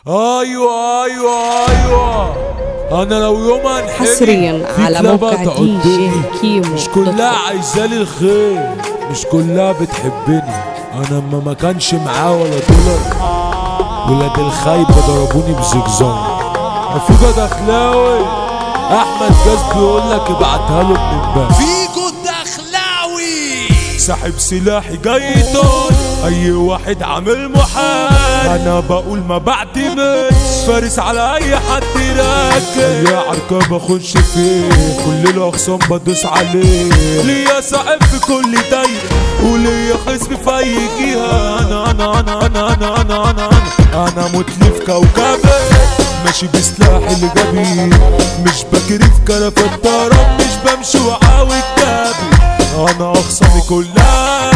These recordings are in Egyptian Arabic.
ايوه ايوه ايوه انا لو يوم انحرق حصريا في على كلاب موقع دي هتعدني. جي كيمو مش كلها عايزالي الخير مش كلها بتحبني انا ما ما كانش معاه ولا دولار ولاد الخايبه ضربوني بزجزاج افوجا دخلاوي احمد جاز بيقول لك ابعتها له من الباب فيجو الدخلاوي ساحب سلاحي جاي طول اي واحد عامل محال انا بقول ما بعتمدش فارس على اي حد راكب يا عركة بخش فيه كل الاخصام بدوس عليه ليا صاحب في كل دايرة وليا خصم في اي جهة انا انا انا انا انا انا انا انا انا متلي في كوكبي ماشي بسلاحي اللي جابي مش بجري في كرف الطرب مش بمشي وعاوي كتابي انا اخصامي كلها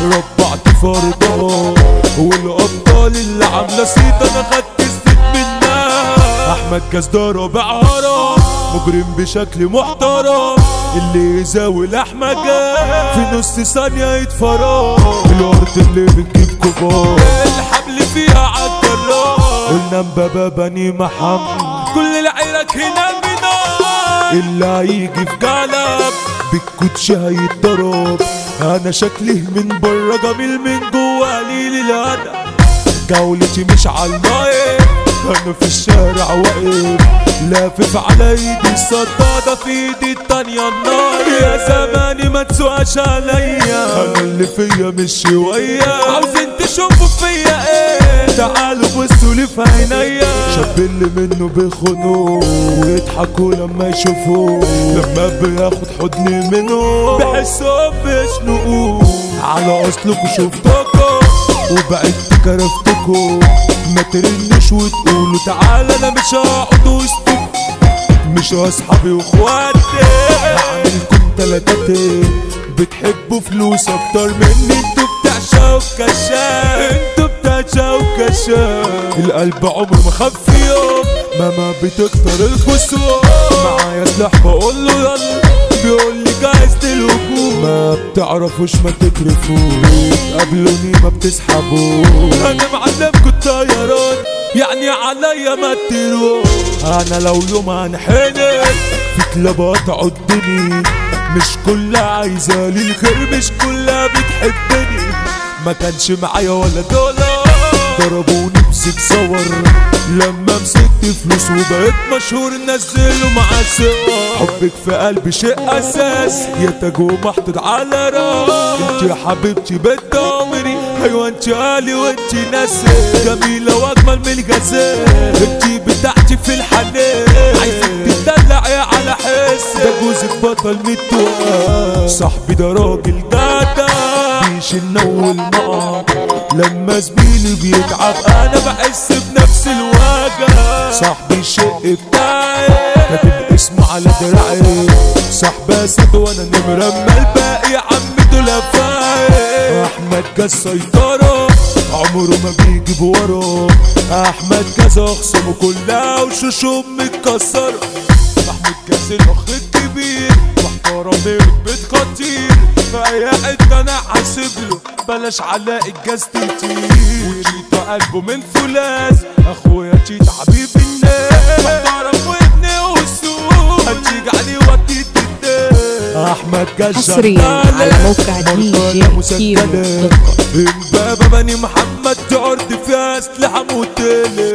ربعت فرضها والابطال اللي عامله صيت انا خدت الزيت منها احمد جاز ده رابع هرم مجرم بشكل محترم اللي يزاوي الاحمد جاز في نص ثانيه يتفرج الارض اللي بتجيب كبار الحبل فيها عالجرار قلنا مبابا بني محمد كل العيلك هنا بنار اللي هيجي في جلب بالكوتش هيتضرب انا شكلي من بره جميل من جوا قليل الادب جولتي مش على المايه انا في الشارع واقف لافف على ايدي الصدادة في ايدي التانية النار يا زماني ما تسواش عليا انا اللي فيا مش شوية عاوزين تشوفوا فيا ايه تعالوا بصوا لي في عينيا شاب اللي منه بيخونوه ويضحكوا لما يشوفوه لما بياخد حضني منه بحسهم بيشنقوه على اصلكوا شفتكوا وبقيت كرفتكوا ما ترنش وتقولوا تعالى انا مش هقعد وسطكوا مش اصحابي واخواتي هعملكم تلاتاتي بتحبوا فلوس اكتر مني انتوا بتعشقوا الكشاف انتوا بتعشقوا الكشاف القلب عمره ما خاف في يوم ماما بتكتر الخصوم معايا سلاح بقول له يلا بيقول لي جاهز للهجوم ما بتعرفوش ما تكرفوش قابلوني ما بتسحبوش انا معلمكوا الطيران يعني عليا ما تروح انا لو يوم هنحنك في كلابات عدني مش كلها عايزالي الخير مش كلها بتحبني ما كانش معايا ولا دولار ضربوني بزيت صور لما مسكت فلوس وبقيت مشهور نزلوا مع الصور حبك في قلبي شيء اساس يا تاجو محطوط على راس انت يا حبيبتي بنت عمري ايوه انت قالي وانت ناسي جميله واجمل من الغزال انت بتاعتي في الحنان عايزك تدلعي على حس ده جوزك بطل متوقع صاحبي ده راجل جدع بيشيلنا والمقع لما زميلي بيتعب انا بحس بنفس الوجع صاحبي الشق بتاعي كاتب اسمه على دراعي صاحبي اسد وانا نمرة اما الباقي يا عم دول افاعي احمد جاز سيطرة عمره ما بيجيب وراه احمد جاز اخصامه كلها وشوشهم متكسرة محمود جاز الاخ الكبير محترم برتبة خطير في اي حتة انا حاسب له بلاش علاء الجاز تطير وتشيطة قلبه من فولاذ اخويا تشيط حبيب الناس محترم وابن والسوق هتيجي عليه وديت الدنيا احمد جاز حصرياً شغال. على موقع دي جي مرتبة كيمو مسجلة. دوت كوم. امبابة بني محمد تعرض فيها اسلحة موتلة